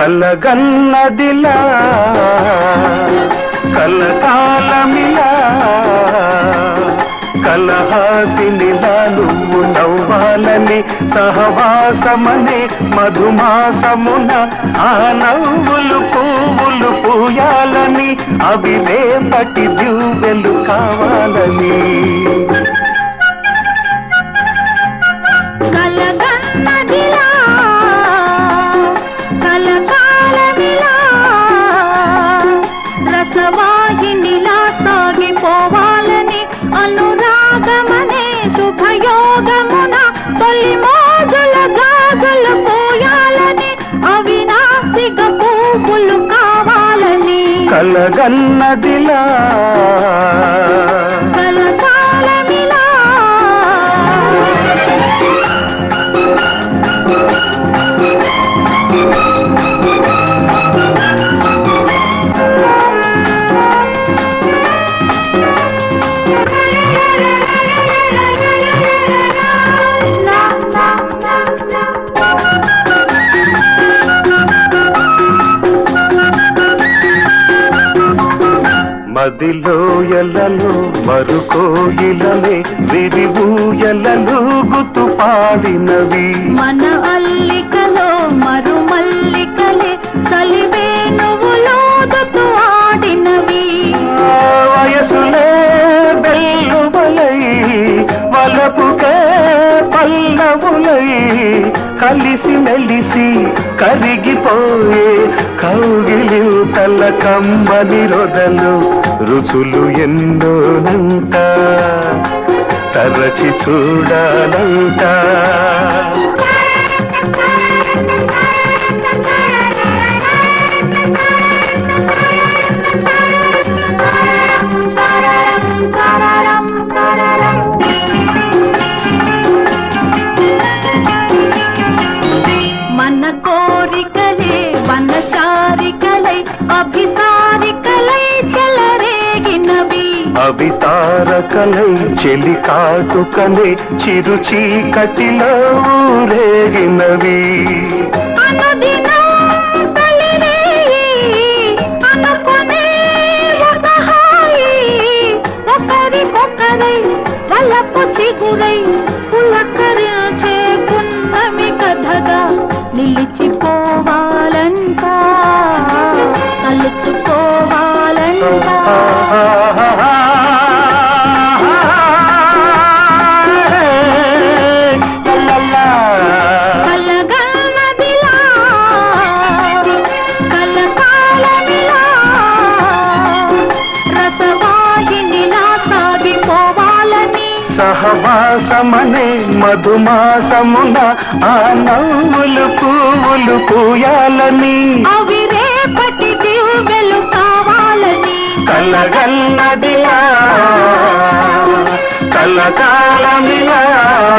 కలగన్నదిలా కలకాలమిలా కలహాసినిలా నువ్వు నవ్వాలని సహవాసమనే మధుమాసమున ఆ నవ్వులు పువ్వులు పూయాలని అవి రేపటి దివ్వెలు కావాలని కలగన్నదిలా కలకాలమిలా రసవాహినిలా సాగిపోవాలని అనురాగమనే శుభయోగమున తొలి మోజుల గాజులు పోయాలని అవినాశిక పువ్వులు కావాలని కలగన్నదిలా కలకాలమిలా మదిలో ఎల్లలో మరుకోయిలలే విరివూయలలు గుతు పాడినవి మన అల్లికలో మరుమల్లికలే కలివేణువులోదుతూ ఆడినవి ఆ వయసులే బెల్లువలై వలపుకే పల్లవులై కలిసి మెలిసి కరిగిపోయే కౌగిలి తల కమ్మని రొదలు రుచులు ఎన్నోనంట తరచి చూడాలంట మన కోరికలే వనచారికలై అభిసారికలై చెలరేగినవి అవి తారకలై చెలి కాటుకలే చిరు చీకటిలో ఊరేగినవి అనుదినం తొలిరేయి, అనుకునే ఒక హాయి, ఒకరికొకరై వలపు చిగురై పులకరించే పున్నమి కథగా నిలిచిపోవాలంట తలుచుకోవాలంట కలగన్నదిలా కలకాలమిలా రసవాహినిలా సాగిపోవాలని సహవాసమనే మధుమాసమున ఆ నవ్వులు పువ్వులు పూయాలని అవి రేపటి దివ్వెలు కావాలని కలగన్నదిలా కలకాలమిలా